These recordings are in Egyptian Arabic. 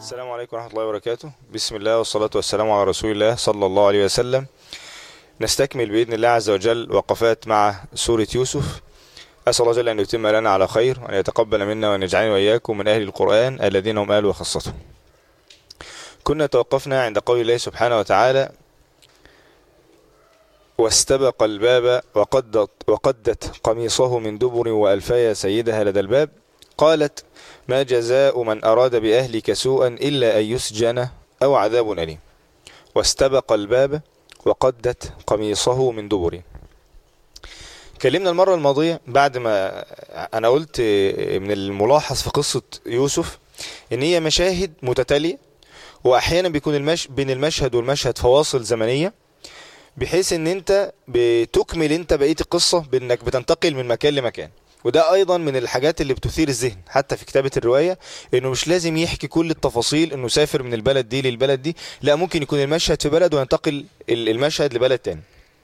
السلام عليكم ورحمة الله وبركاته بسم الله والصلاة والسلام على رسول الله صلى الله عليه وسلم نستكمل بإذن الله عز وجل وقفات مع سورة يوسف أسأل الله جل أن يتم لنا على خير وأن يتقبل منا وأن يجعلنا وإياكم من أهل القرآن الذين هم أهل وخاصته كنا توقفنا عند قول الله سبحانه وتعالى واستبق الباب وقدت, وقدت قميصه من دبر وألفايا سيدها لدى الباب قالت ما جزاء من أراد بأهلك سوءا إلا أن يسجن أو عذاب أليم واستبق الباب وقدت قميصه من دبر كلمنا المرة الماضية بعد ما أنا قلت من الملاحظ في قصة يوسف إن هي مشاهد متتالية وأحيانا بيكون المش... بين المشهد والمشهد فواصل زمنية بحيث ان انت بتكمل انت بقية القصة بانك بتنتقل من مكان لمكان وده ايضا من الحاجات اللي بتثير الذهن حتى في كتابة الرواية انه مش لازم يحكي كل التفاصيل انه سافر من البلد دي للبلد دي لا ممكن يكون المشهد في بلد وينتقل المشهد لبلد تاني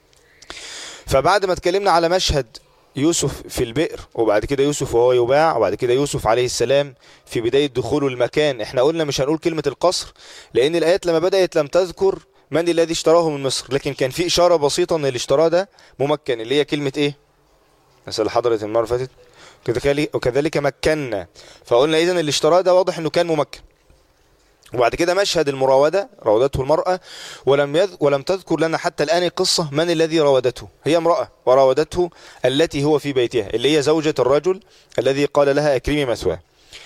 فبعد ما اتكلمنا على مشهد يوسف في البئر وبعد كده يوسف وهو يباع وبعد كده يوسف عليه السلام في بداية دخوله المكان احنا قلنا مش هنقول كلمة القصر لان الايات لما بدأت لم تذكر من الذي اشتراه من مصر لكن كان في اشارة بسيطة ان اللي اشتراه ده ممكن اللي هي كلمة ايه مثل حضرة المرة فاتت وكذلك مكنا فقلنا اذا اللي اشتراه ده واضح انه كان ممكن وبعد كده مشهد المراودة راودته المرأة ولم يذ... ولم تذكر لنا حتى الآن القصة من الذي راودته هي امرأة وراودته التي هو في بيتها اللي هي زوجة الرجل الذي قال لها أكرمي مثواه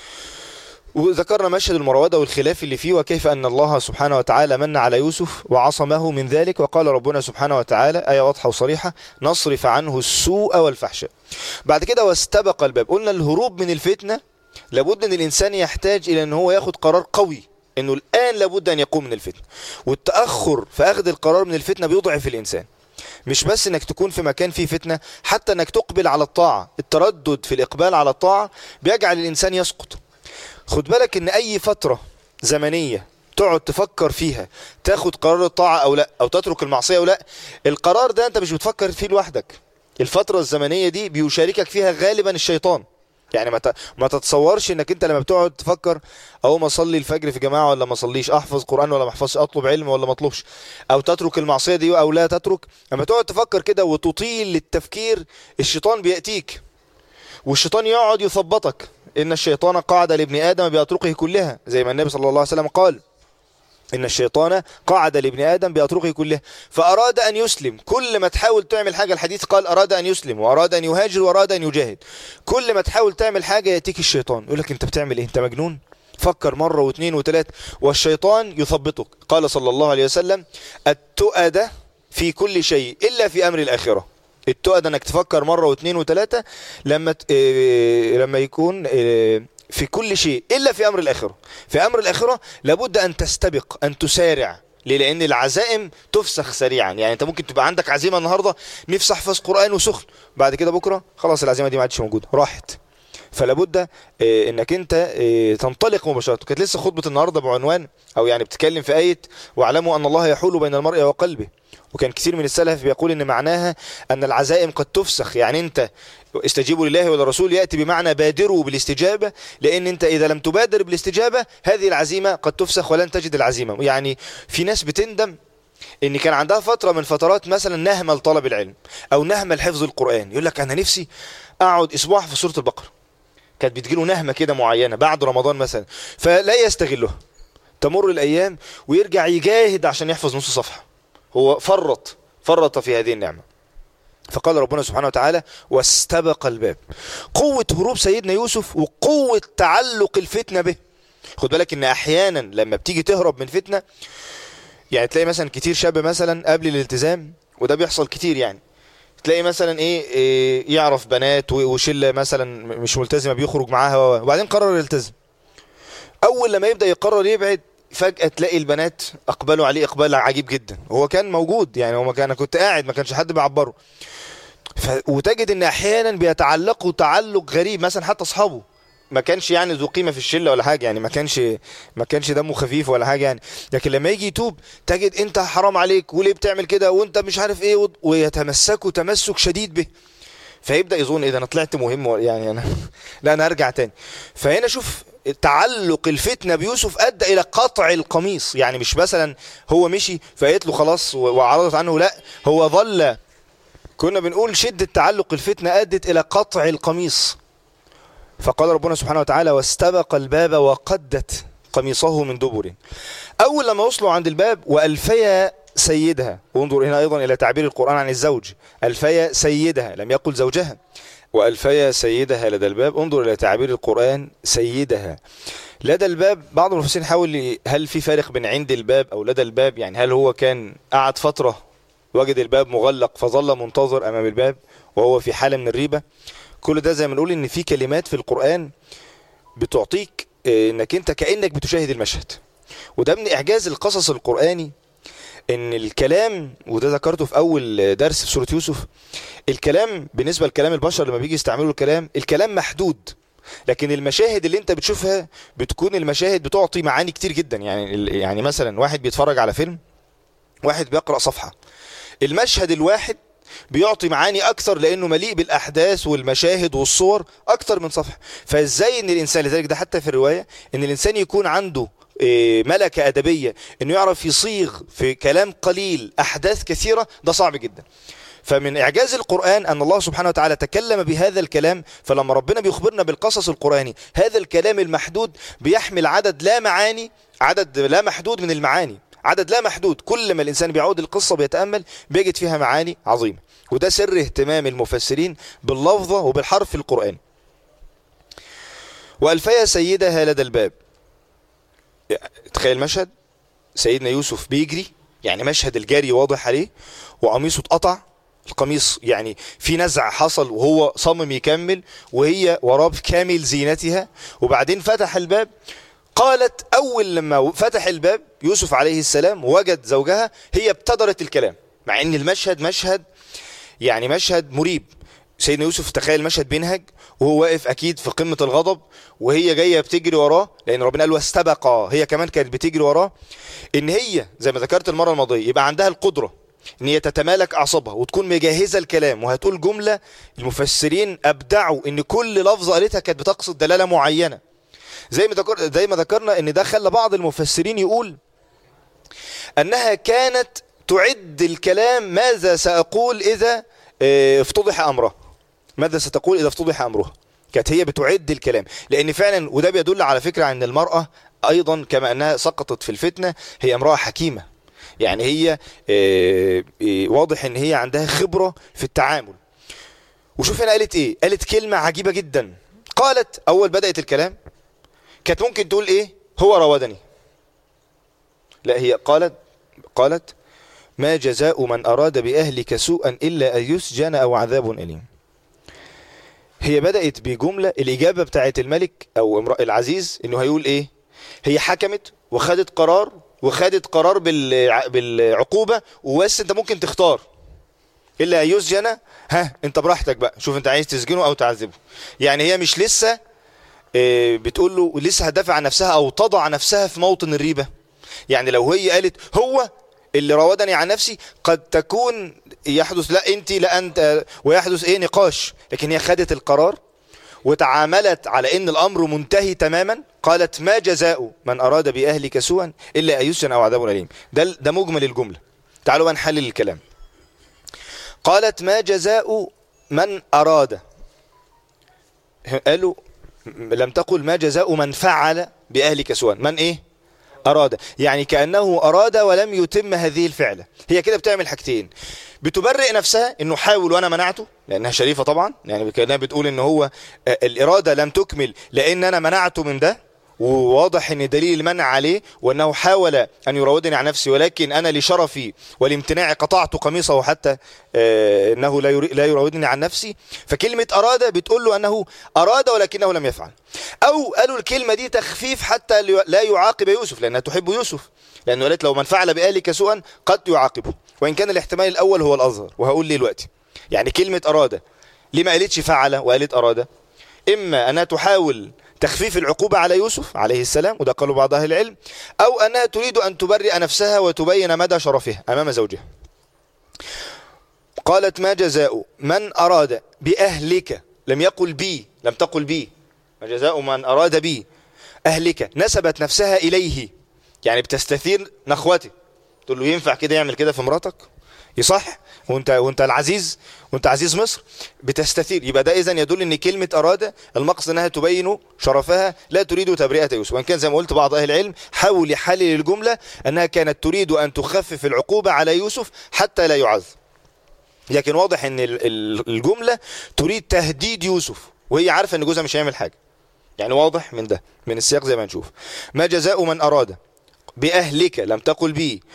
وذكرنا مشهد المراودة والخلاف اللي فيه وكيف أن الله سبحانه وتعالى من على يوسف وعصمه من ذلك وقال ربنا سبحانه وتعالى آية واضحة وصريحة نصرف عنه السوء والفحشاء بعد كده واستبق الباب قلنا الهروب من الفتنة لابد أن الإنسان يحتاج إلى أن هو ياخد قرار قوي أنه الآن لابد أن يقوم من الفتنة والتأخر في أخذ القرار من الفتنة بيضعف الإنسان مش بس انك تكون في مكان فيه فتنة حتى انك تقبل على الطاعة التردد في الإقبال على الطاعة بيجعل الإنسان يسقط خد بالك ان اي فترة زمنية تقعد تفكر فيها تاخد قرار الطاعة او لا او تترك المعصية او لا القرار ده انت مش بتفكر فيه لوحدك الفترة الزمنية دي بيشاركك فيها غالبا الشيطان يعني ما ما تتصورش انك انت لما بتقعد تفكر او ما اصلي الفجر في جماعه ولا ما اصليش احفظ قران ولا ما احفظش اطلب علم ولا ما اطلبش او تترك المعصيه دي او لا تترك لما تقعد تفكر كده وتطيل للتفكير الشيطان بياتيك والشيطان يقعد يثبطك إن الشيطان قعد لابن آدم بأطرقه كلها زي ما النبي صلى الله عليه وسلم قال إن الشيطان قعد لابن آدم بأطرقه كلها فأراد أن يسلم كل ما تحاول تعمل حاجة الحديث قال أراد أن يسلم وأراد أن يهاجر وأراد أن يجاهد كل ما تحاول تعمل حاجة يأتيك الشيطان يقول لك أنت بتعمل إيه أنت مجنون فكر مرة واثنين وثلاث والشيطان يثبطك قال صلى الله عليه وسلم التؤدة في كل شيء إلا في أمر الآخرة التؤدة انك تفكر مرة واثنين وثلاثة لما ت... إيه... لما يكون إيه... في كل شيء الا في امر الاخرة في امر الاخرة لابد ان تستبق ان تسارع ليه لان العزائم تفسخ سريعا يعني انت ممكن تبقى عندك عزيمة النهاردة نفسي احفظ قرآن وسخن بعد كده بكرة خلاص العزيمة دي ما عادش موجودة راحت فلابد إيه انك انت إيه تنطلق مباشرة كانت لسه خطبة النهاردة بعنوان او يعني بتتكلم في آية واعلموا ان الله يحول بين المرء وقلبه وكان كثير من السلف بيقول ان معناها ان العزائم قد تفسخ يعني انت استجيبوا لله وللرسول يأتي بمعنى بادروا بالاستجابة لان انت اذا لم تبادر بالاستجابة هذه العزيمة قد تفسخ ولن تجد العزيمة يعني في ناس بتندم ان كان عندها فترة من فترات مثلا نهمة لطلب العلم او نهمة لحفظ القرآن يقول لك انا نفسي اقعد اسبوع في سورة البقرة كانت بتجيله نهمة كده معينة بعد رمضان مثلا فلا يستغلها تمر الايام ويرجع يجاهد عشان يحفظ نص صفحة هو فرط فرط في هذه النعمة فقال ربنا سبحانه وتعالى واستبق الباب قوة هروب سيدنا يوسف وقوة تعلق الفتنة به خد بالك ان احيانا لما بتيجي تهرب من فتنة يعني تلاقي مثلا كتير شاب مثلا قبل الالتزام وده بيحصل كتير يعني تلاقي مثلا ايه, إيه يعرف بنات وشله مثلا مش ملتزمه بيخرج معاها وبعدين قرر يلتزم اول لما يبدا يقرر يبعد فجأة تلاقي البنات أقبلوا عليه إقبال عجيب جدا هو كان موجود يعني هو كان كنت قاعد ما كانش حد بيعبره ف... وتجد ان احيانا بيتعلقوا تعلق غريب مثلا حتى اصحابه ما كانش يعني ذو قيمه في الشله ولا حاجه يعني ما كانش ما كانش دمه خفيف ولا حاجه يعني لكن لما يجي يتوب تجد انت حرام عليك وليه بتعمل كده وانت مش عارف ايه و... ويتمسكوا تمسك شديد به فيبدا يظن اذا انا طلعت مهم يعني انا لا انا ارجع تاني فهنا شوف تعلق الفتنة بيوسف أدى إلى قطع القميص يعني مش مثلا هو مشي فقالت له خلاص وعرضت عنه لا هو ظل كنا بنقول شدة تعلق الفتنة أدت إلى قطع القميص فقال ربنا سبحانه وتعالى واستبق الباب وقدت قميصه من دبر أول لما وصلوا عند الباب وألفيا سيدها وانظر هنا أيضا إلى تعبير القرآن عن الزوج ألفيا سيدها لم يقل زوجها وألفيا سيدها لدى الباب انظر إلى تعبير القرآن سيدها لدى الباب بعض المفسرين حاول هل في فارق بين عند الباب أو لدى الباب يعني هل هو كان قعد فترة وجد الباب مغلق فظل منتظر أمام الباب وهو في حالة من الريبة كل ده زي ما نقول إن في كلمات في القرآن بتعطيك إنك أنت كأنك بتشاهد المشهد وده من إعجاز القصص القرآني ان الكلام وده ذكرته في اول درس في سوره يوسف الكلام بالنسبه لكلام البشر لما بيجي يستعملوا الكلام الكلام محدود لكن المشاهد اللي انت بتشوفها بتكون المشاهد بتعطي معاني كتير جدا يعني يعني مثلا واحد بيتفرج على فيلم واحد بيقرا صفحه المشهد الواحد بيعطي معاني اكثر لانه مليء بالاحداث والمشاهد والصور اكثر من صفحه فازاي ان الانسان لذلك ده حتى في الروايه ان الانسان يكون عنده ملكة أدبية أنه يعرف يصيغ في كلام قليل أحداث كثيرة ده صعب جدا فمن إعجاز القرآن أن الله سبحانه وتعالى تكلم بهذا الكلام فلما ربنا بيخبرنا بالقصص القرآني هذا الكلام المحدود بيحمل عدد لا معاني عدد لا محدود من المعاني عدد لا محدود كل ما الإنسان بيعود القصة بيتأمل بيجد فيها معاني عظيمة وده سر اهتمام المفسرين باللفظة وبالحرف القرآني وألفيا سيدها لدى الباب تخيل مشهد سيدنا يوسف بيجري يعني مشهد الجري واضح عليه وقميصه اتقطع القميص يعني في نزع حصل وهو صمم يكمل وهي وراه كامل زينتها وبعدين فتح الباب قالت أول لما فتح الباب يوسف عليه السلام وجد زوجها هي ابتدرت الكلام مع ان المشهد مشهد يعني مشهد مريب سيدنا يوسف تخيل مشهد بينهج وهو واقف اكيد في قمه الغضب وهي جايه بتجري وراه لان ربنا قال واستبقى هي كمان كانت بتجري وراه ان هي زي ما ذكرت المره الماضيه يبقى عندها القدره ان هي تتمالك اعصابها وتكون مجهزه الكلام وهتقول جمله المفسرين ابدعوا ان كل لفظه قالتها كانت بتقصد دلاله معينه زي ما ذكر زي ما ذكرنا ان ده خلى بعض المفسرين يقول انها كانت تعد الكلام ماذا ساقول اذا افتضح امره ماذا ستقول اذا افتضح امرها كانت هي بتعد الكلام لان فعلا وده بيدل على فكره ان المراه ايضا كما انها سقطت في الفتنه هي امراه حكيمه يعني هي واضح ان هي عندها خبره في التعامل وشوف هنا قالت ايه قالت كلمه عجيبه جدا قالت اول بدات الكلام كانت ممكن تقول ايه هو راودني لا هي قالت قالت ما جزاء من أراد بأهلك سوءا إلا أن يسجن أو عذاب أليم هي بدأت بجملة الإجابة بتاعت الملك أو العزيز إنه هيقول إيه هي حكمت وخدت قرار وخدت قرار بالعقوبة وبس أنت ممكن تختار إلا أن يسجن ها أنت براحتك بقى شوف أنت عايز تسجنه أو تعذبه يعني هي مش لسه بتقول له لسه هتدافع عن نفسها أو تضع نفسها في موطن الريبة يعني لو هي قالت هو اللي راودني عن نفسي قد تكون يحدث لا انت لا انت ويحدث ايه نقاش لكن هي خدت القرار وتعاملت على ان الامر منتهي تماما قالت ما جزاء من اراد باهلك سوءا الا ان يسجن او عذاب اليم ده ده مجمل الجمله تعالوا بقى نحلل الكلام قالت ما جزاء من اراد قالوا لم تقل ما جزاء من فعل باهلك سوءا من ايه أراد يعني كأنه أراد ولم يتم هذه الفعلة هي كده بتعمل حاجتين بتبرئ نفسها انه حاول وانا منعته لانها شريفة طبعا يعني كأنها بتقول ان هو الارادة لم تكمل لان انا منعته من ده وواضح ان دليل المنع عليه وانه حاول ان يراودني عن نفسي ولكن انا لشرفي والامتناع قطعت قميصه حتى انه لا لا يراودني عن نفسي فكلمه اراد بتقول له انه اراد ولكنه لم يفعل او قالوا الكلمه دي تخفيف حتى لا يعاقب يوسف لانها تحب يوسف لانه قالت لو من فعل باهلك سوءا قد يعاقبه وان كان الاحتمال الاول هو الاظهر وهقول ليه دلوقتي يعني كلمه اراد ليه ما قالتش فعل وقالت اراد اما انها تحاول تخفيف العقوبة على يوسف عليه السلام وده قالوا بعض أهل العلم أو أنها تريد أن تبرئ نفسها وتبين مدى شرفها أمام زوجها قالت ما جزاء من أراد بأهلك لم يقل بي لم تقل بي ما جزاء من أراد بي أهلك نسبت نفسها إليه يعني بتستثير نخوته تقول له ينفع كده يعمل كده في مراتك يصح وانت وانت العزيز وانت عزيز مصر بتستثير يبقى ده اذا يدل ان كلمه اراد المقصد انها تبين شرفها لا تريد تبرئه يوسف وان كان زي ما قلت بعض اهل العلم حاول يحلل الجمله انها كانت تريد ان تخفف العقوبه على يوسف حتى لا يعذب لكن واضح ان ال- ال- الجمله تريد تهديد يوسف وهي عارفه ان جوزها مش هيعمل حاجه يعني واضح من ده من السياق زي ما نشوف ما جزاء من اراد باهلك لم تقل بي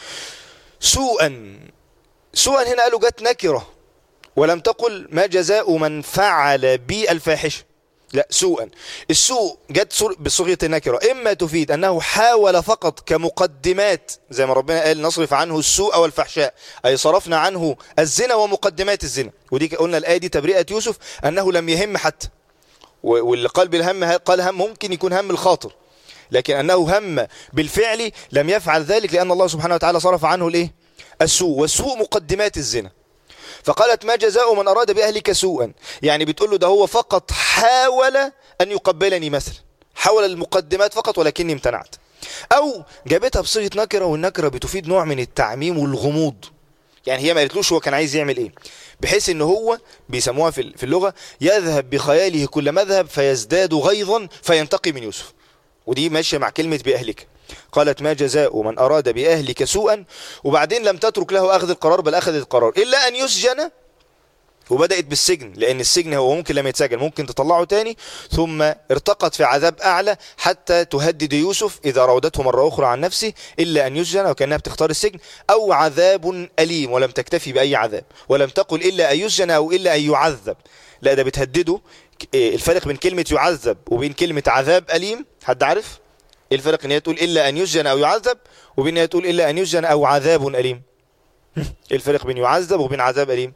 سوءا سوءا هنا قالوا جت نكره ولم تقل ما جزاء من فعل بي الفاحشه لا سوءا السوء جت صر- بصيغه النكره اما تفيد انه حاول فقط كمقدمات زي ما ربنا قال نصرف عنه السوء والفحشاء اي صرفنا عنه الزنا ومقدمات الزنا ودي قلنا الايه دي تبرئه يوسف انه لم يهم حتى و- واللي قال بالهم ه- قال هم ممكن يكون هم الخاطر لكن انه هم بالفعل لم يفعل ذلك لان الله سبحانه وتعالى صرف عنه الايه السوء والسوء مقدمات الزنا فقالت ما جزاء من أراد بأهلك سوءا يعني بتقول له ده هو فقط حاول أن يقبلني مثلا حاول المقدمات فقط ولكني امتنعت أو جابتها بصيغة نكرة والنكرة بتفيد نوع من التعميم والغموض يعني هي ما قالتلوش هو كان عايز يعمل ايه بحيث ان هو بيسموها في في اللغة يذهب بخياله كل مذهب فيزداد غيظا فينتقي من يوسف ودي ماشية مع كلمة بأهلك قالت ما جزاء من أراد بأهلك سوءا وبعدين لم تترك له أخذ القرار بل أخذ القرار إلا أن يسجن وبدأت بالسجن لأن السجن هو ممكن لما يتسجن ممكن تطلعه تاني ثم ارتقت في عذاب أعلى حتى تهدد يوسف إذا راودته مرة أخرى عن نفسه إلا أن يسجن وكأنها بتختار السجن أو عذاب أليم ولم تكتفي بأي عذاب ولم تقل إلا أن يسجن أو إلا أن يعذب لا ده بتهدده ك- إيه الفرق بين كلمة يعذب وبين كلمة عذاب أليم حد عارف؟ ايه الفرق ان هي تقول الا ان يسجن او يعذب وبين ان هي تقول الا ان يسجن او عذاب اليم ايه الفرق بين يعذب وبين عذاب اليم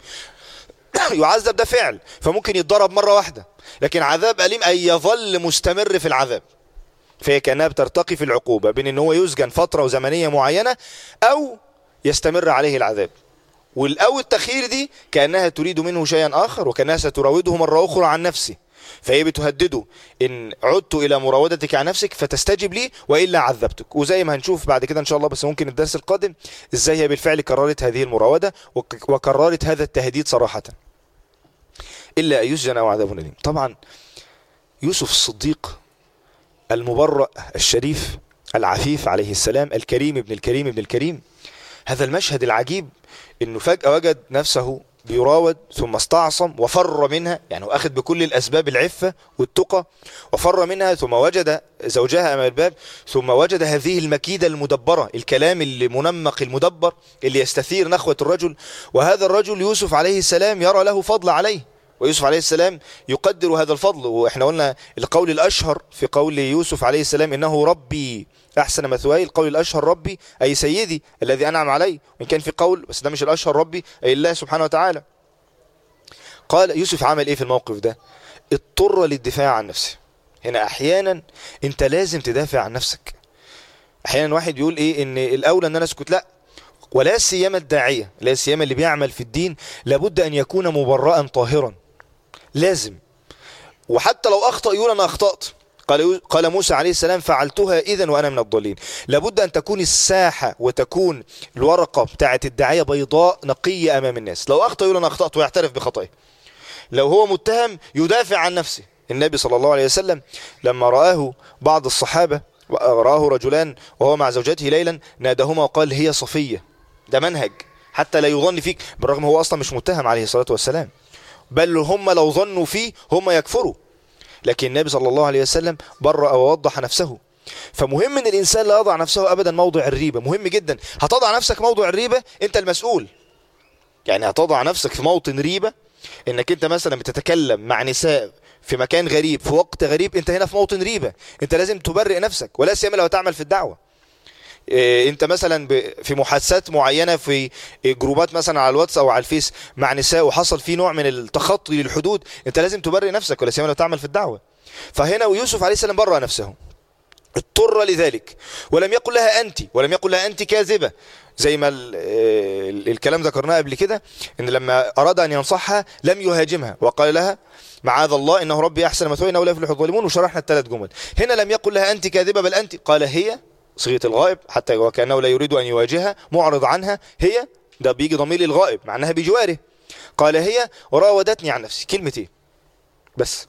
يعذب ده فعل فممكن يتضرب مره واحده لكن عذاب اليم اي يظل مستمر في العذاب فهي كانها بترتقي في العقوبه بين ان هو يسجن فتره زمنيه معينه او يستمر عليه العذاب والاو التخيير دي كانها تريد منه شيئا اخر وكانها ستراوده مره اخرى عن نفسه فهي بتهدده ان عدت الى مراودتك عن نفسك فتستجب لي والا عذبتك وزي ما هنشوف بعد كده ان شاء الله بس ممكن الدرس القادم ازاي هي بالفعل كررت هذه المراوده وك- وكررت هذا التهديد صراحه الا ان يسجن او عذاب اليم طبعا يوسف الصديق المبرأ الشريف العفيف عليه السلام الكريم ابن الكريم ابن الكريم هذا المشهد العجيب انه فجأة وجد نفسه بيراود ثم استعصم وفر منها يعني هو اخذ بكل الاسباب العفة والتقى وفر منها ثم وجد زوجها امام الباب ثم وجد هذه المكيدة المدبرة الكلام المنمق المدبر اللي يستثير نخوة الرجل وهذا الرجل يوسف عليه السلام يرى له فضل عليه ويوسف عليه السلام يقدر هذا الفضل واحنا قلنا القول الاشهر في قول يوسف عليه السلام انه ربي احسن مثواي القول الاشهر ربي اي سيدي الذي انعم علي وان كان في قول بس ده مش الاشهر ربي اي الله سبحانه وتعالى قال يوسف عمل ايه في الموقف ده اضطر للدفاع عن نفسه هنا احيانا انت لازم تدافع عن نفسك احيانا واحد يقول ايه ان الاولى ان انا اسكت لا ولا سيما الداعيه لا سيما اللي بيعمل في الدين لابد ان يكون مبرئا طاهرا لازم وحتى لو اخطا يقول انا اخطات قال قال موسى عليه السلام فعلتها اذا وانا من الضالين لابد ان تكون الساحه وتكون الورقه بتاعه الداعيه بيضاء نقيه امام الناس لو اخطا يقول انا اخطات ويعترف بخطئه لو هو متهم يدافع عن نفسه النبي صلى الله عليه وسلم لما رآه بعض الصحابة رآه رجلان وهو مع زوجته ليلا نادهما وقال هي صفية ده منهج حتى لا يظن فيك بالرغم هو أصلا مش متهم عليه الصلاة والسلام بل هم لو ظنوا فيه هم يكفروا لكن النبي صلى الله عليه وسلم برأ ووضح نفسه فمهم ان الانسان لا يضع نفسه ابدا موضع الريبه مهم جدا هتضع نفسك موضع الريبه انت المسؤول يعني هتضع نفسك في موطن ريبه انك انت مثلا بتتكلم مع نساء في مكان غريب في وقت غريب انت هنا في موطن ريبه انت لازم تبرئ نفسك ولا سيما لو تعمل في الدعوه إيه، انت مثلا ب- في محادثات معينه في جروبات مثلا على الواتس او على الفيس مع نساء وحصل فيه نوع من التخطي للحدود انت لازم تبرئ نفسك ولا سيما لو تعمل في الدعوه فهنا ويوسف عليه السلام برأ نفسه اضطر لذلك ولم يقل لها أنت ولم يقل لها أنت كاذبة زي ما ال- ال- الكلام ذكرناه قبل كده ان لما اراد ان ينصحها لم يهاجمها وقال لها معاذ الله انه ربي احسن مثواي انه لا يفلح الظالمون وشرحنا الثلاث جمل هنا لم يقل لها انت كاذبه بل انت قال هي صيغه الغائب حتى وكانه لا يريد ان يواجهها معرض عنها هي ده بيجي ضمير الغائب معناها بجواره قال هي وراودتني عن نفسي كلمه ايه بس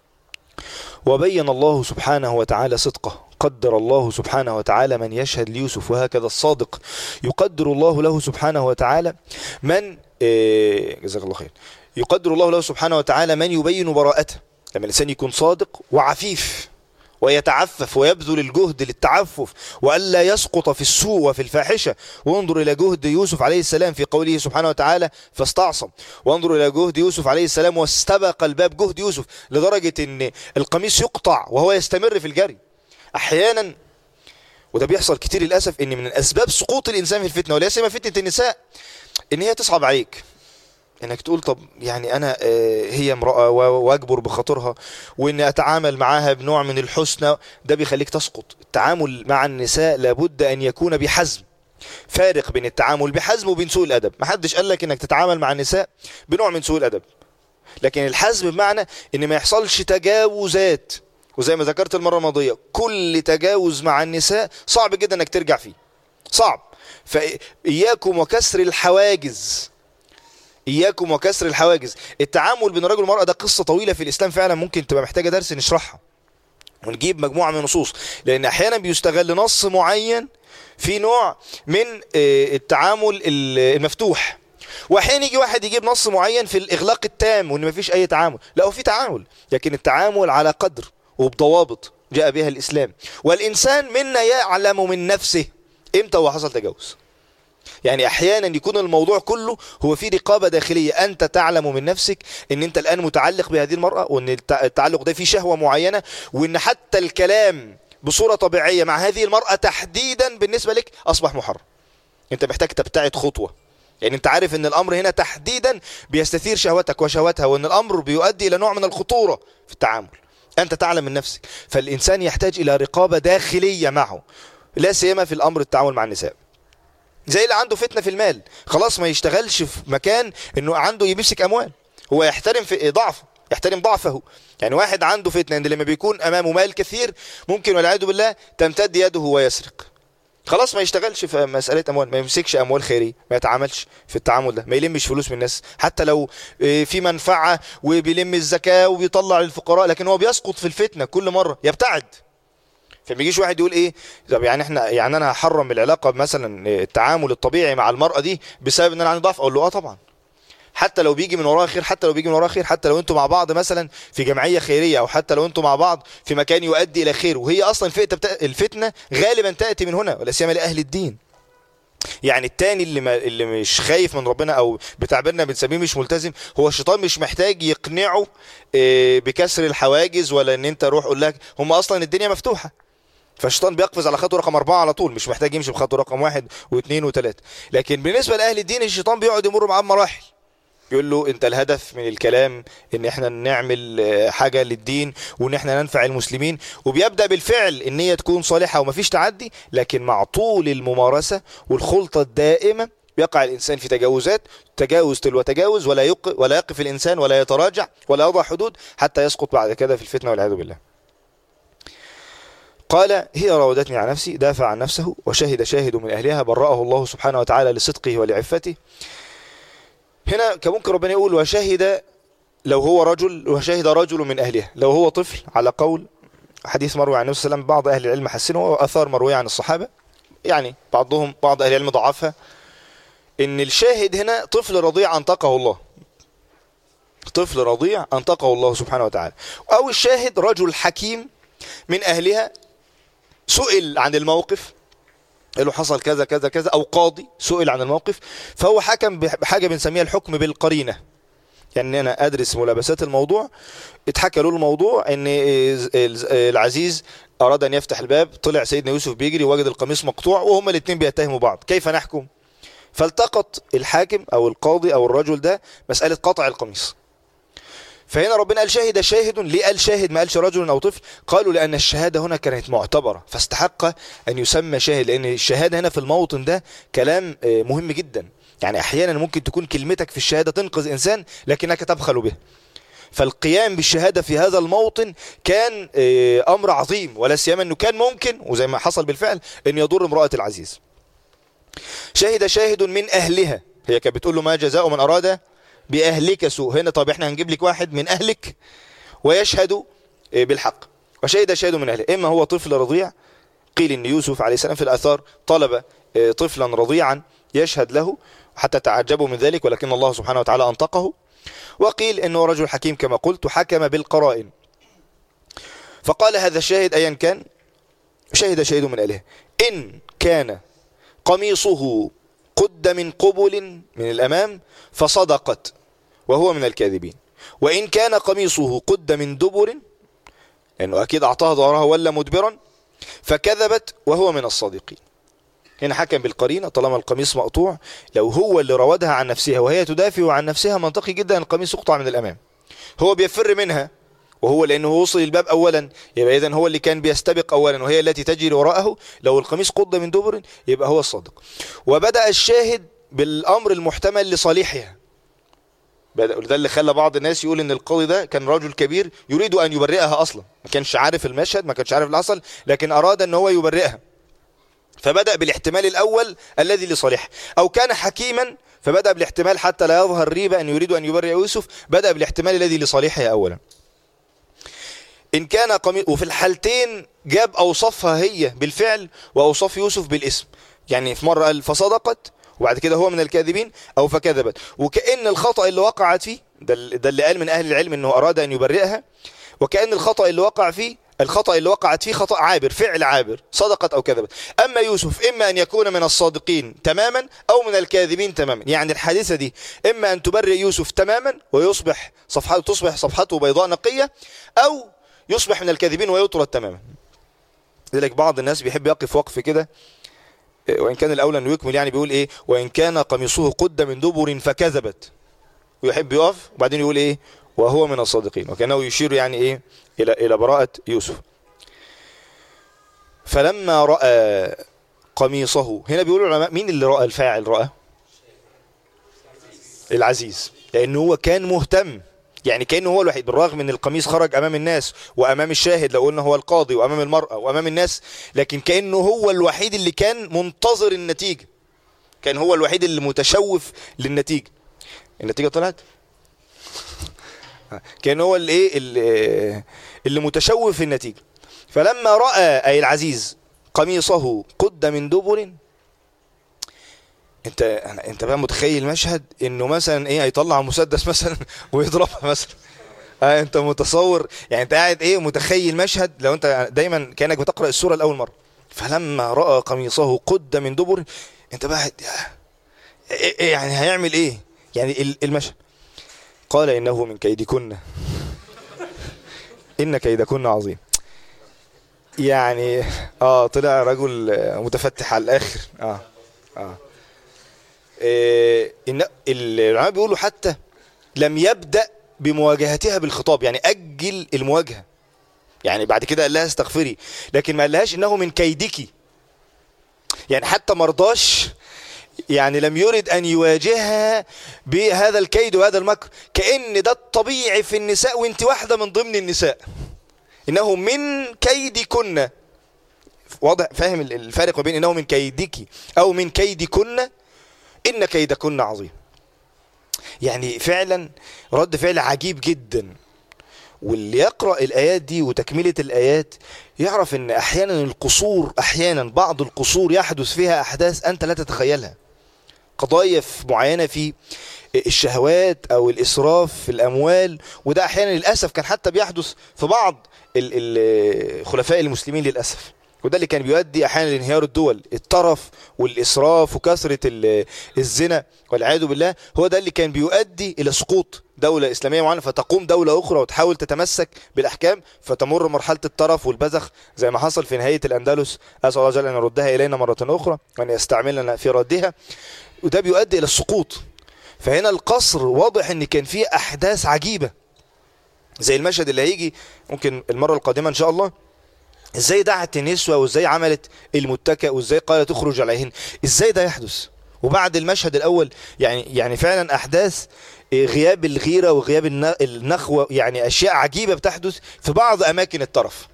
وبين الله سبحانه وتعالى صدقه قدر الله سبحانه وتعالى من يشهد ليوسف وهكذا الصادق يقدر الله له سبحانه وتعالى من إيه، جزاك الله خير يقدر الله له سبحانه وتعالى من يبين براءته لما الإنسان يكون صادق وعفيف ويتعفف ويبذل الجهد للتعفف وألا يسقط في السوء وفي الفاحشة وانظر إلى جهد يوسف عليه السلام في قوله سبحانه وتعالى فاستعصم وانظر إلى جهد يوسف عليه السلام واستبق الباب جهد يوسف لدرجة أن القميص يقطع وهو يستمر في الجري أحيانا وده بيحصل كتير للأسف أن من أسباب سقوط الإنسان في الفتنة ولا سيما فتنة النساء أن هي تصعب عليك انك تقول طب يعني انا آه، هي امرأة و- واجبر بخاطرها وان اتعامل معاها بنوع من الحسنى ده بيخليك تسقط التعامل مع النساء لابد ان يكون بحزم فارق بين التعامل بحزم وبين سوء الادب محدش قال لك انك تتعامل مع النساء بنوع من سوء الادب لكن الحزم بمعنى ان ما يحصلش تجاوزات وزي ما ذكرت المرة الماضية كل تجاوز مع النساء صعب جدا انك ترجع فيه صعب فإياكم وكسر الحواجز إياكم وكسر الحواجز التعامل بين الرجل والمرأة ده قصة طويلة في الإسلام فعلا ممكن تبقى محتاجة درس نشرحها ونجيب مجموعة من النصوص لأن أحيانا بيستغل نص معين في نوع من آه، التعامل ال- المفتوح واحيانا يجي واحد يجيب نص معين في الإغلاق التام وإن مفيش أي تعامل لا هو في تعامل لكن التعامل على قدر وبضوابط جاء بها الإسلام والإنسان منا يعلم من نفسه إمتى هو حصل تجاوز يعني احيانا يكون الموضوع كله هو في رقابه داخليه انت تعلم من نفسك ان انت الان متعلق بهذه المراه وان التع- التعلق ده فيه شهوه معينه وان حتى الكلام بصوره طبيعيه مع هذه المراه تحديدا بالنسبه لك اصبح محرم انت محتاج تبتعد خطوه يعني انت عارف ان الامر هنا تحديدا بيستثير شهوتك وشهوتها وان الامر بيؤدي الى نوع من الخطوره في التعامل انت تعلم من نفسك فالانسان يحتاج الى رقابه داخليه معه لا سيما في الامر التعامل مع النساء زي اللي عنده فتنه في المال خلاص ما يشتغلش في مكان انه عنده يمسك اموال هو يحترم في ضعفه يحترم ضعفه يعني واحد عنده فتنه ان لما بيكون امامه مال كثير ممكن والعياذ بالله تمتد يده ويسرق خلاص ما يشتغلش في مسألة أموال ما يمسكش أموال خيرية ما يتعاملش في التعامل ده ما يلمش فلوس من الناس حتى لو آه، في منفعة وبيلم الزكاة وبيطلع للفقراء لكن هو بيسقط في الفتنة كل مرة يبتعد فما يجيش واحد يقول ايه طب يعني احنا يعني انا هحرم العلاقه مثلا التعامل الطبيعي مع المراه دي بسبب ان انا عندي ضعف اقول له اه طبعا حتى لو بيجي من وراها خير حتى لو بيجي من وراها خير حتى لو انتوا مع بعض مثلا في جمعيه خيريه او حتى لو انتوا مع بعض في مكان يؤدي الى خير وهي اصلا الفتنه بتا... الفتنه غالبا تاتي من هنا ولا سيما لاهل الدين يعني التاني اللي ما اللي مش خايف من ربنا او بتعبيرنا بنسميه مش ملتزم هو الشيطان مش محتاج يقنعه آه، بكسر الحواجز ولا ان انت روح قول لك هم اصلا الدنيا مفتوحه فالشيطان بيقفز على خطوه رقم أربعة على طول مش محتاج يمشي بخطوه رقم واحد واثنين وثلاثة لكن بالنسبة لأهل الدين الشيطان بيقعد يمر معاه بمراحل يقول له انت الهدف من الكلام ان احنا نعمل آه، حاجة للدين وان احنا ننفع المسلمين وبيبدأ بالفعل ان هي تكون صالحة ومفيش تعدي لكن مع طول الممارسة والخلطة الدائمة يقع الانسان في تجاوزات تجاوز تلو تجاوز ولا يق ولا يقف الانسان ولا يتراجع ولا يضع حدود حتى يسقط بعد كده في الفتنة والعياذ بالله قال هي راودتني عن نفسي دافع عن نفسه وشهد شاهد من أهلها برأه الله سبحانه وتعالى لصدقه ولعفته هنا كان ممكن ربنا يقول وشهد لو هو رجل وشهد رجل من أهلها لو هو طفل على قول حديث مروي عن النبي صلى الله عليه وسلم بعض أهل العلم حسنه وأثار مروية عن الصحابة يعني بعضهم بعض أهل العلم ضعفها إن الشاهد هنا طفل رضيع أنطقه الله طفل رضيع أنطقه الله سبحانه وتعالى أو الشاهد رجل حكيم من أهلها سئل عن الموقف قال له حصل كذا كذا كذا او قاضي سئل عن الموقف فهو حكم بحاجه بنسميها الحكم بالقرينه يعني انا ادرس ملابسات الموضوع اتحكى له الموضوع ان العزيز اراد ان يفتح الباب طلع سيدنا يوسف بيجري وجد القميص مقطوع وهما الاثنين بيتهموا بعض كيف نحكم فالتقط الحاكم او القاضي او الرجل ده مساله قطع القميص فهنا ربنا قال شاهد شاهد ليه قال شاهد ما قالش رجل أو طفل قالوا لأن الشهادة هنا كانت معتبرة فاستحق أن يسمى شاهد لأن الشهادة هنا في الموطن ده كلام مهم جدا يعني أحيانا ممكن تكون كلمتك في الشهادة تنقذ إنسان لكنك تبخل به فالقيام بالشهادة في هذا الموطن كان أمر عظيم ولا سيما أنه كان ممكن وزي ما حصل بالفعل أن يضر امرأة العزيز شهد شاهد من أهلها هي كانت بتقول له ما جزاء من أراد بأهلك سوء هنا طب احنا هنجيب لك واحد من أهلك ويشهد بالحق وشهد شاهد من أهله إما هو طفل رضيع قيل إن يوسف عليه السلام في الأثار طلب طفلا رضيعا يشهد له حتى تعجبوا من ذلك ولكن الله سبحانه وتعالى أنطقه وقيل إنه رجل حكيم كما قلت حكم بالقرائن فقال هذا الشاهد أيا كان شهد شاهد من أهله إن كان قميصه قد من قبل من الأمام فصدقت وهو من الكاذبين وإن كان قميصه قد من دبر لأنه أكيد أعطاها ظهرها ولا مدبرا فكذبت وهو من الصادقين هنا حكم بالقرينة طالما القميص مقطوع لو هو اللي راودها عن نفسها وهي تدافع عن نفسها منطقي جدا القميص يقطع من الأمام هو بيفر منها وهو لأنه وصل الباب أولا يبقى إذن هو اللي كان بيستبق أولا وهي التي تجري وراءه لو القميص قد من دبر يبقى هو الصادق وبدأ الشاهد بالأمر المحتمل لصالحها ده اللي خلى بعض الناس يقول ان القاضي ده كان رجل كبير يريد ان يبرئها اصلا ما كانش عارف المشهد ما كانش عارف اللي حصل لكن اراد ان هو يبرئها فبدأ بالاحتمال الاول الذي لصالحه او كان حكيما فبدأ بالاحتمال حتى لا يظهر ريبة ان يريد ان يبرئ يوسف بدأ بالاحتمال الذي لصالحه اولا إن كان قميص وفي الحالتين جاب أوصافها هي بالفعل وأوصاف يوسف بالاسم يعني في مرة قال فصدقت وبعد كده هو من الكاذبين أو فكذبت وكأن الخطأ اللي وقعت فيه ده, ده اللي قال من أهل العلم أنه أراد أن يبرئها وكأن الخطأ اللي وقع فيه الخطأ اللي وقعت فيه خطأ عابر فعل عابر صدقت أو كذبت أما يوسف إما أن يكون من الصادقين تماما أو من الكاذبين تماما يعني الحادثة دي إما أن تبرئ يوسف تماما ويصبح صفحته تصبح صفحته بيضاء نقية أو يصبح من الكاذبين ويطرد تماما لذلك بعض الناس بيحب يقف وقف كده وإن كان الأولى أنه يكمل يعني بيقول إيه وإن كان قميصه قد من دبر فكذبت ويحب يقف وبعدين يقول إيه وهو من الصادقين وكانه يشير يعني إيه إلى إلى براءة يوسف فلما رأى قميصه هنا بيقولوا العلماء مين اللي رأى الفاعل رأى العزيز لأنه هو كان مهتم يعني كأنه هو الوحيد بالرغم ان القميص خرج امام الناس وامام الشاهد لو قلنا هو القاضي وامام المرأة وامام الناس لكن كأنه هو الوحيد اللي كان منتظر النتيجة كان هو الوحيد اللي متشوف للنتيجة النتيجة طلعت كان هو اللي ايه اللي, اللي متشوف النتيجة فلما رأى اي العزيز قميصه قد من دبر انت انت بقى متخيل مشهد انه مثلا ايه هيطلع مسدس مثلا ويضربها مثلا اه انت متصور يعني انت قاعد ايه متخيل مشهد لو انت دايما كانك بتقرا السوره لاول مره فلما راى قميصه قد من دبر انت بقى إيه إيه يعني هيعمل ايه يعني المشهد قال انه من كيدكن ان كيدكن عظيم يعني اه طلع رجل متفتح على الاخر اه اه إن العلماء بيقولوا حتى لم يبدأ بمواجهتها بالخطاب يعني أجل المواجهة يعني بعد كده قال لها استغفري لكن ما قالهاش إنه من كيدك يعني حتى مرضاش يعني لم يرد أن يواجهها بهذا الكيد وهذا المكر كأن ده الطبيعي في النساء وانت واحدة من ضمن النساء إنه من كيدكن واضح فاهم الفارق ما بين إنه من كيدك أو من كيدكن إن كيدكن عظيم يعني فعلا رد فعل عجيب جدا واللي يقرأ الآيات دي وتكملة الآيات يعرف ان احيانا القصور احيانا بعض القصور يحدث فيها احداث انت لا تتخيلها قضايا معينة في الشهوات او الاسراف في الاموال وده احيانا للأسف كان حتى بيحدث في بعض الخلفاء المسلمين للأسف وده اللي كان بيؤدي احيانا لانهيار الدول الطرف والاسراف وكثره الزنا والعياذ بالله هو ده اللي كان بيؤدي الى سقوط دولة إسلامية معينة فتقوم دولة أخرى وتحاول تتمسك بالأحكام فتمر مرحلة الطرف والبذخ زي ما حصل في نهاية الأندلس أسأل الله جل أن يردها إلينا مرة أخرى وأن يستعملنا في ردها وده بيؤدي إلى السقوط فهنا القصر واضح أن كان فيه أحداث عجيبة زي المشهد اللي هيجي ممكن المرة القادمة ان شاء الله ازاي دعت النسوة وازاي عملت المتكأ وازاي قالت تخرج عليهن ازاي ده يحدث وبعد المشهد الاول يعني يعني فعلا احداث غياب الغيرة وغياب الن- النخوة يعني اشياء عجيبة بتحدث في بعض اماكن الطرف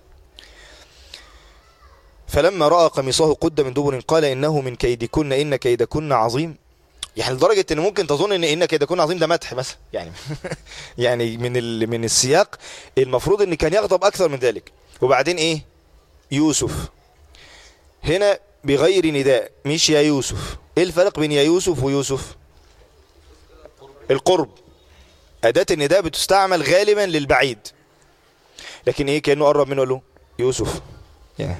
فلما رأى قميصه قد من دبر قال إنه من كيدكن إن كيدكن عظيم يعني لدرجة إن ممكن تظن إن إن كيدكن عظيم ده مدح مثلا يعني يعني من ال من السياق المفروض إن كان يغضب أكثر من ذلك وبعدين إيه يوسف هنا بغير نداء مش يا يوسف إيه الفرق بين يا يوسف ويوسف القرب أداة النداء بتستعمل غالبا للبعيد لكن إيه كأنه قرب منه قال له يوسف يعني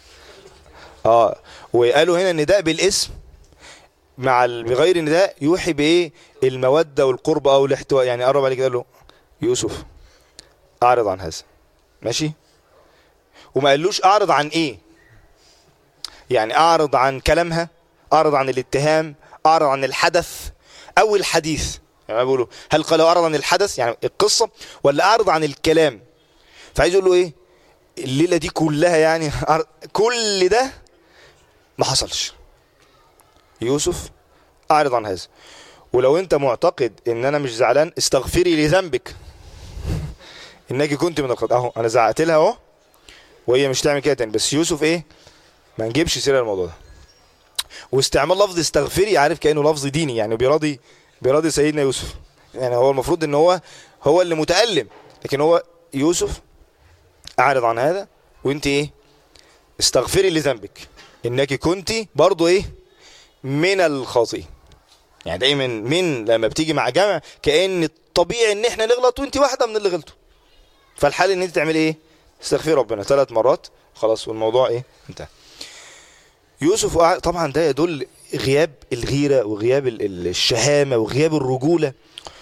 اه وقالوا هنا النداء بالاسم مع ال- بغير النداء يوحي بايه الموده والقرب او الاحتواء يعني قرب عليه كده قال له يوسف اعرض عن هذا ماشي وما قالوش اعرض عن ايه يعني اعرض عن كلامها اعرض عن الاتهام اعرض عن الحدث او الحديث يعني ما بيقولوا هل قالوا اعرض عن الحدث يعني القصه ولا اعرض عن الكلام فعايز يقول له ايه الليله دي كلها يعني أعرض- كل ده ما حصلش يوسف اعرض عن هذا ولو انت معتقد ان انا مش زعلان استغفري لذنبك انك كنت من الخطأ اهو انا زعقت لها اهو وهي مش تعمل كده تاني بس يوسف ايه ما نجيبش سيره الموضوع ده واستعمال لفظ استغفري عارف كانه لفظ ديني يعني بيراضي بيراضي سيدنا يوسف يعني هو المفروض ان هو هو اللي متألم لكن هو يوسف اعرض عن هذا وانت ايه استغفري لذنبك انك كنت برضو ايه من الخاطئين يعني دايما من لما بتيجي مع جمع كأن الطبيعي ان احنا نغلط وانت واحدة من اللي غلطوا فالحل ان انت تعمل ايه استغفري ربنا ثلاث مرات خلاص والموضوع ايه انتهى يوسف وقع- طبعا ده يدل غياب الغيرة وغياب ال- ال- الشهامة وغياب الرجولة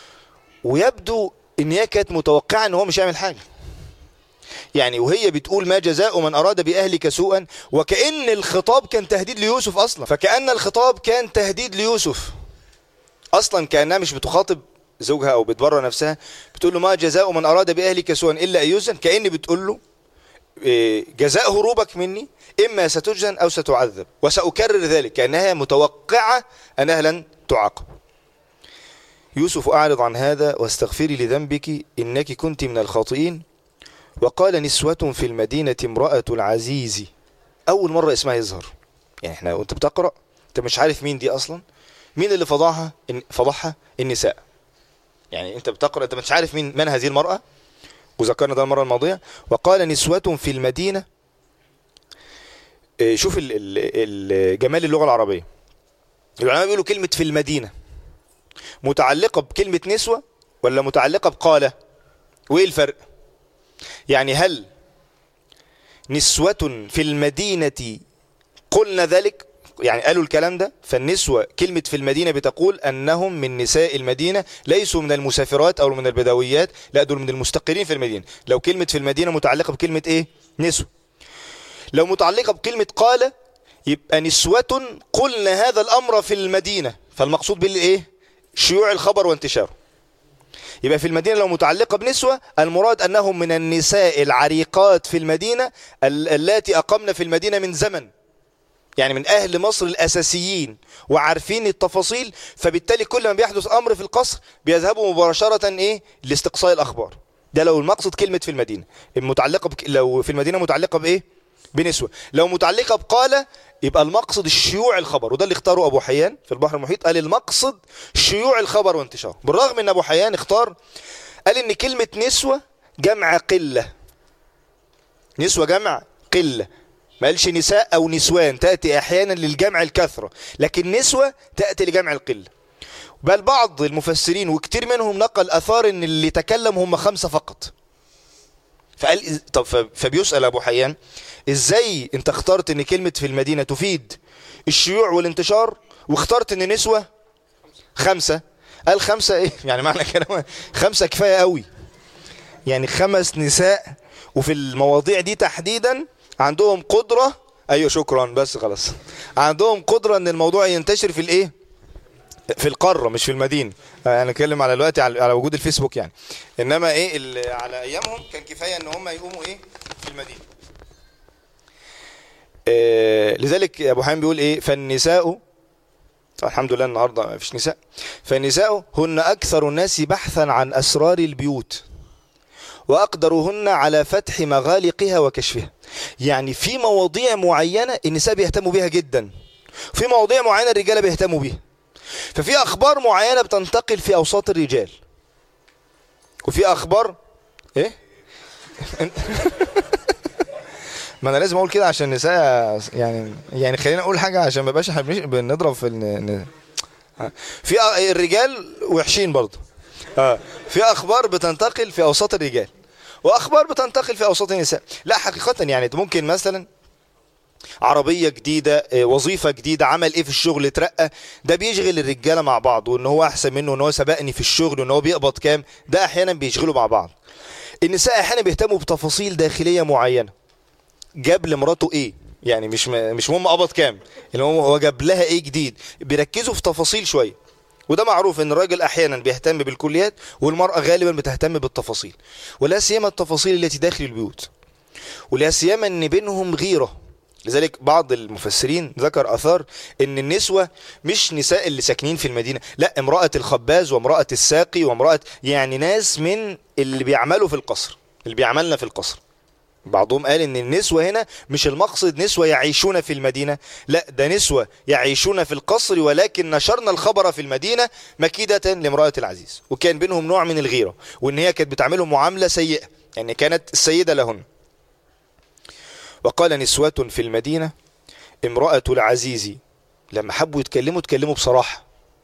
ويبدو ان هي كانت متوقعة ان هو مش هيعمل حاجة يعني وهي بتقول ما جزاء من أراد بأهلك سوءا وكأن الخطاب كان تهديد ليوسف أصلا فكأن الخطاب كان تهديد ليوسف أصلا كأنها مش بتخاطب زوجها أو بتبرر نفسها بتقول له ما جزاء من أراد بأهلك سوءا إلا أن يسجن كأن بتقول له إيه، جزاء هروبك مني إما ستسجن أو ستعذب وسأكرر ذلك كأنها متوقعة أنها لن تعاقب يوسف أعرض عن هذا واستغفري لذنبك إنك كنت من الخاطئين وقال نسوة في المدينة امرأة العزيز أول مرة اسمها يظهر يعني احنا وانت بتقرأ انت مش عارف مين دي أصلا مين اللي فضحها إن- فضحها النساء يعني انت بتقرأ انت مش عارف مين من هذه المرأة وذكرنا ده المرة الماضية وقال نسوة في المدينة اه، شوف ال- ال- ال- جمال اللغة العربية العلماء بيقولوا كلمة في المدينة متعلقة بكلمة نسوة ولا متعلقة بقالة وايه الفرق يعني هل نسوة في المدينة قلنا ذلك يعني قالوا الكلام ده فالنسوة كلمة في المدينة بتقول أنهم من نساء المدينة ليسوا من المسافرات أو من البدويات لا دول من المستقرين في المدينة لو كلمة في المدينة متعلقة بكلمة إيه نسوة لو متعلقة بكلمة قال يبقى نسوة قلنا هذا الأمر في المدينة فالمقصود بالإيه شيوع الخبر وانتشاره يبقى في المدينة لو متعلقة بنسوة المراد أنهم من النساء العريقات في المدينة ال- اللاتي أقمن في المدينة من زمن يعني من أهل مصر الأساسيين وعارفين التفاصيل فبالتالي كل ما بيحدث أمر في القصر بيذهبوا مباشرة إيه لاستقصاء الأخبار ده لو المقصد كلمة في المدينة المتعلقة بك... لو في المدينة متعلقة بإيه بنسوة لو متعلقة بقالة يبقى المقصد الشيوع الخبر وده اللي اختاره أبو حيان في البحر المحيط قال المقصد شيوع الخبر وانتشاره بالرغم ان أبو حيان اختار قال ان كلمة نسوة جمع قلة نسوة جمع قلة ما قالش نساء او نسوان تأتي احيانا للجمع الكثرة لكن نسوة تأتي لجمع القلة بل بعض المفسرين وكتير منهم نقل اثار ان اللي تكلم هم خمسة فقط فقال طب ف- فبيسأل ابو حيان ازاي انت اخترت ان كلمة في المدينة تفيد الشيوع والانتشار واخترت ان نسوة خمسة قال خمسة ايه يعني معنى كلامه خمسة كفاية قوي يعني خمس نساء وفي المواضيع دي تحديدا عندهم قدرة ايوه شكرا بس خلاص عندهم قدرة ان الموضوع ينتشر في الايه في القاره مش في المدينه آه، انا اتكلم على دلوقتي على على وجود الفيسبوك يعني انما ايه ال- على ايامهم كان كفايه ان هم يقوموا ايه في المدينه آه، لذلك ابو حامد بيقول ايه فالنساء طبعا الحمد لله النهارده ما فيش نساء فالنساء هن اكثر الناس بحثا عن اسرار البيوت واقدرهن على فتح مغالقها وكشفها يعني في مواضيع معينه النساء بيهتموا بيها جدا في مواضيع معينه الرجاله بيهتموا بيها ففي اخبار معينه بتنتقل في اوساط الرجال وفي اخبار ايه ما انا لازم اقول كده عشان النساء يعني يعني خلينا اقول حاجه عشان ما يبقاش احنا بنش- بنضرب في ال... ن- في أ- الرجال وحشين برضه اه في اخبار بتنتقل في اوساط الرجال واخبار بتنتقل في اوساط النساء لا حقيقه يعني ممكن مثلا عربية جديدة آه، وظيفة جديدة عمل ايه في الشغل اترقى ده بيشغل الرجالة مع بعض وان هو احسن منه وان هو سبقني في الشغل وان هو بيقبض كام ده احيانا بيشغلوا مع بعض النساء احيانا بيهتموا بتفاصيل داخلية معينة جاب لمراته ايه يعني مش م... مش مهم قبض كام اللي هو هو جاب لها ايه جديد بيركزوا في تفاصيل شويه وده معروف ان الراجل احيانا بيهتم بالكليات والمراه غالبا بتهتم بالتفاصيل ولا سيما التفاصيل التي داخل البيوت ولا سيما ان بينهم غيره لذلك بعض المفسرين ذكر اثار ان النسوه مش نساء اللي ساكنين في المدينه لا امراه الخباز وامراه الساقي وامراه يعني ناس من اللي بيعملوا في القصر اللي بيعملنا في القصر بعضهم قال ان النسوة هنا مش المقصد نسوة يعيشون في المدينة لا ده نسوة يعيشون في القصر ولكن نشرنا الخبر في المدينة مكيدة لامرأة العزيز وكان بينهم نوع من الغيرة وان هي كانت بتعملهم معاملة سيئة يعني كانت السيدة لهن وقال نسوة في المدينة امرأة العزيز لما حبوا يتكلموا اتكلموا بصراحة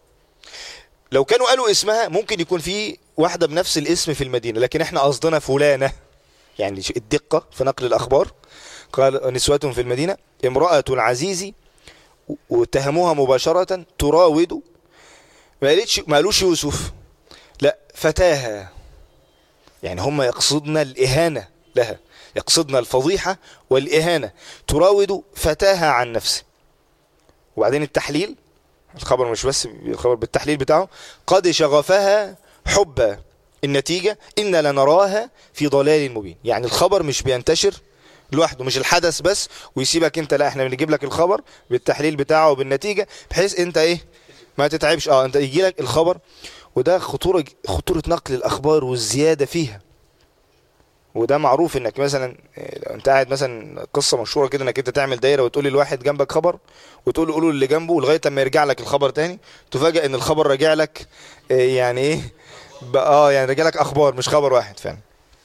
لو كانوا قالوا اسمها ممكن يكون في واحدة بنفس الاسم في المدينة لكن احنا قصدنا فلانة يعني الدقة في نقل الأخبار قال نسوة في المدينة امرأة العزيز واتهموها مباشرة تراود ما قالتش ما قالوش يوسف لا فتاها يعني هم يقصدنا الإهانة لها يقصدنا الفضيحة والإهانة تراود فتاها عن نفسه وبعدين التحليل الخبر مش بس الخبر بالتحليل بتاعه قد شغفها حبا النتيجة إن لنراها في ضلال مبين يعني الخبر مش بينتشر لوحده مش الحدث بس ويسيبك انت لا احنا بنجيب لك الخبر بالتحليل بتاعه وبالنتيجة بحيث انت ايه ما تتعبش اه انت يجي لك الخبر وده خطورة خطورة نقل الاخبار والزيادة فيها وده معروف انك مثلا لو انت قاعد مثلا قصه مشهوره كده انك انت تعمل دايره وتقول لواحد جنبك خبر وتقول له قولوا اللي جنبه لغايه لما يرجع لك الخبر تاني تفاجئ ان الخبر راجع لك اه يعني ايه اه يعني راجع لك اخبار مش خبر واحد فعلا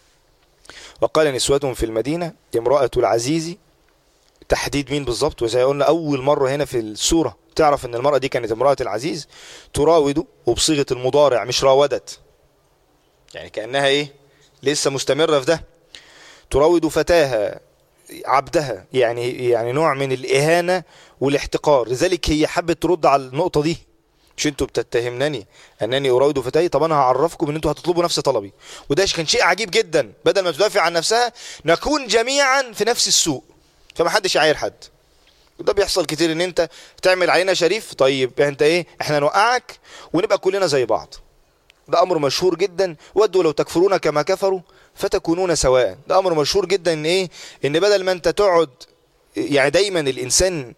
وقال نسوة في المدينة امرأة العزيز تحديد مين بالظبط وزي قلنا أول مرة هنا في السورة تعرف أن المرأة دي كانت امرأة العزيز تراود وبصيغة المضارع مش راودت يعني كأنها إيه لسه مستمرة في ده تراود فتاها عبدها يعني يعني نوع من الإهانة والاحتقار لذلك هي حبت ترد على النقطة دي مش انتوا بتتهمنني انني اراود فتاي طب انا هعرفكم ان انتوا هتطلبوا نفس طلبي وده كان شيء عجيب جدا بدل ما تدافع عن نفسها نكون جميعا في نفس السوق فما حدش يعاير حد وده بيحصل كتير ان انت تعمل علينا شريف طيب انت ايه احنا نوقعك ونبقى كلنا زي بعض ده امر مشهور جدا ودوا لو تكفرون كما كفروا فتكونون سواء ده امر مشهور جدا ان ايه ان بدل ما انت تقعد يعني دايما الانسان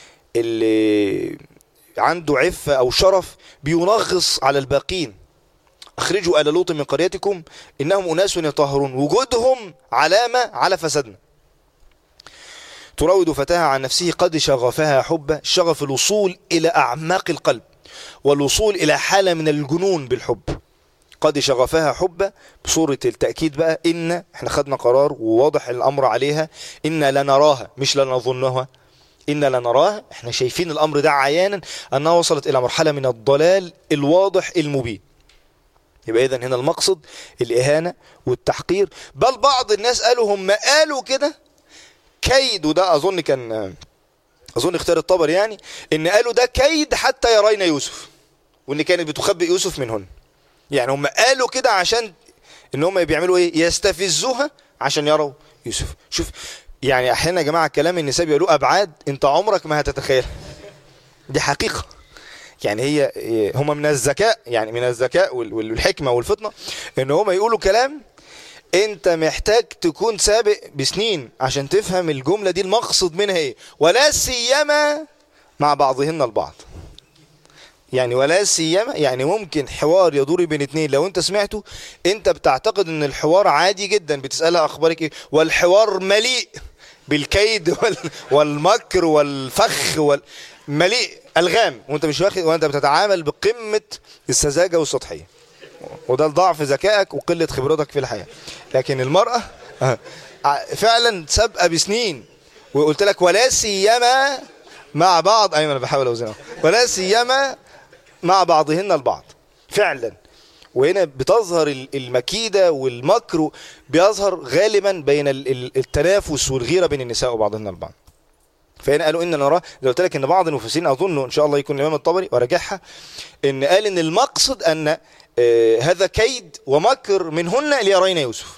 اللي عنده عفة أو شرف بينغص على الباقين أخرجوا آل لوط من قريتكم إنهم أناس يطهرون وجودهم علامة على فسادنا تراود فتاها عن نفسه قد شغفها حبا شغف الوصول إلى أعماق القلب والوصول إلى حالة من الجنون بالحب قد شغفها حبا بصورة التأكيد بقى إن احنا خدنا قرار وواضح الأمر عليها إن لنراها مش لنظنها إن لنراه احنا شايفين الأمر ده عيانا أنها وصلت إلى مرحلة من الضلال الواضح المبين يبقى إذن هنا المقصد الإهانة والتحقير بل بعض الناس قالوا هم قالوا كده كيد وده أظن كان أظن اختيار الطبر يعني إن قالوا ده كيد حتى يرين يوسف وإن كانت بتخبئ يوسف منهن يعني هم قالوا كده عشان إن هم بيعملوا إيه يستفزوها عشان يروا يوسف شوف يعني احيانا يا جماعه كلام النساء بيقولوا ابعاد انت عمرك ما هتتخيلها دي حقيقه يعني هي هم من الذكاء يعني من الذكاء وال- وال- والحكمه والفطنه ان هم يقولوا كلام انت محتاج تكون سابق بسنين عشان تفهم الجمله دي المقصد منها ايه ولا سيما مع بعضهن البعض يعني ولا سيما يعني ممكن حوار يدور بين اتنين لو انت سمعته انت بتعتقد ان الحوار عادي جدا بتسألها اخبارك ايه والحوار مليء بالكيد وال والمكر والفخ وال مليء الغام وانت مش واخد وانت بتتعامل بقمة السذاجة والسطحية وده ضعف ذكائك وقلة خبرتك في الحياة لكن المرأة آه، فعلا سابقة بسنين وقلت لك ولا سيما مع بعض ايوه انا بحاول اوزنها ولا سيما مع بعضهن البعض فعلا وهنا بتظهر ال- المكيدة والمكر بيظهر غالبا بين ال- ال- التنافس والغيرة بين النساء وبعضهن البعض فهنا قالوا ان نراه لو قلت لك ان بعض المفسرين اظن ان شاء الله يكون الامام الطبري وراجعها ان قال ان المقصد ان آه، هذا كيد ومكر منهن ليرين يوسف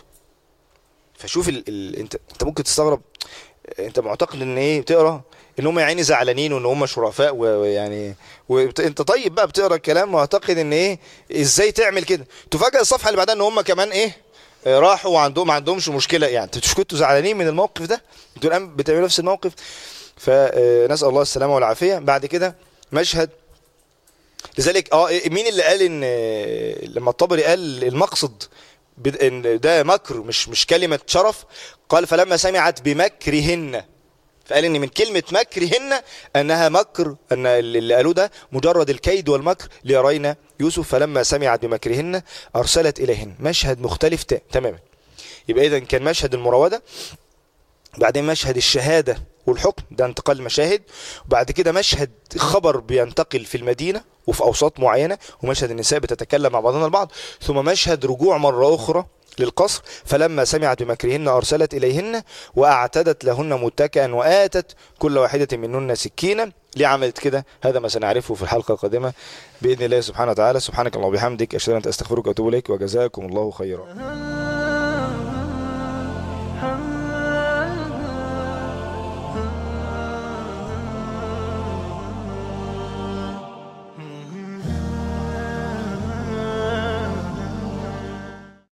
فشوف ال... ال... انت انت ممكن تستغرب انت معتقد ان ايه بتقرا ان هم يا عيني زعلانين وان هم شرفاء و- ويعني وانت طيب بقى بتقرا الكلام معتقد ان ايه ازاي تعمل كده تفاجئ الصفحه اللي بعدها ان هم كمان ايه آه، راحوا وعندهم ما عندهمش مشكله يعني انتوا مش كنتوا زعلانين من الموقف ده انتوا الان بتعملوا نفس الموقف فنسال الله السلامه والعافيه بعد كده مشهد لذلك اه إيه- مين اللي قال ان آه، لما الطبري قال المقصد بد- ان ده مكر مش مش كلمه شرف قال فلما سمعت بمكرهن فقال ان من كلمه مكرهن انها مكر ان اللي قالوه ده مجرد الكيد والمكر ليرين يوسف فلما سمعت بمكرهن ارسلت اليهن مشهد مختلف ت- تماما يبقى اذا كان مشهد المراوده بعدين مشهد الشهاده والحكم ده انتقال مشاهد وبعد كده مشهد خبر بينتقل في المدينه وفي اوساط معينه ومشهد النساء بتتكلم مع بعضنا البعض ثم مشهد رجوع مره اخرى للقصر فلما سمعت بمكرهن ارسلت اليهن واعتدت لهن متكئا واتت كل واحده منهن سكينا ليه عملت كده هذا ما سنعرفه في الحلقه القادمه باذن الله سبحانه وتعالى سبحانك اللهم وبحمدك اشهد ان لا اله الا انت استغفرك واتوب اليك وجزاكم الله خيرا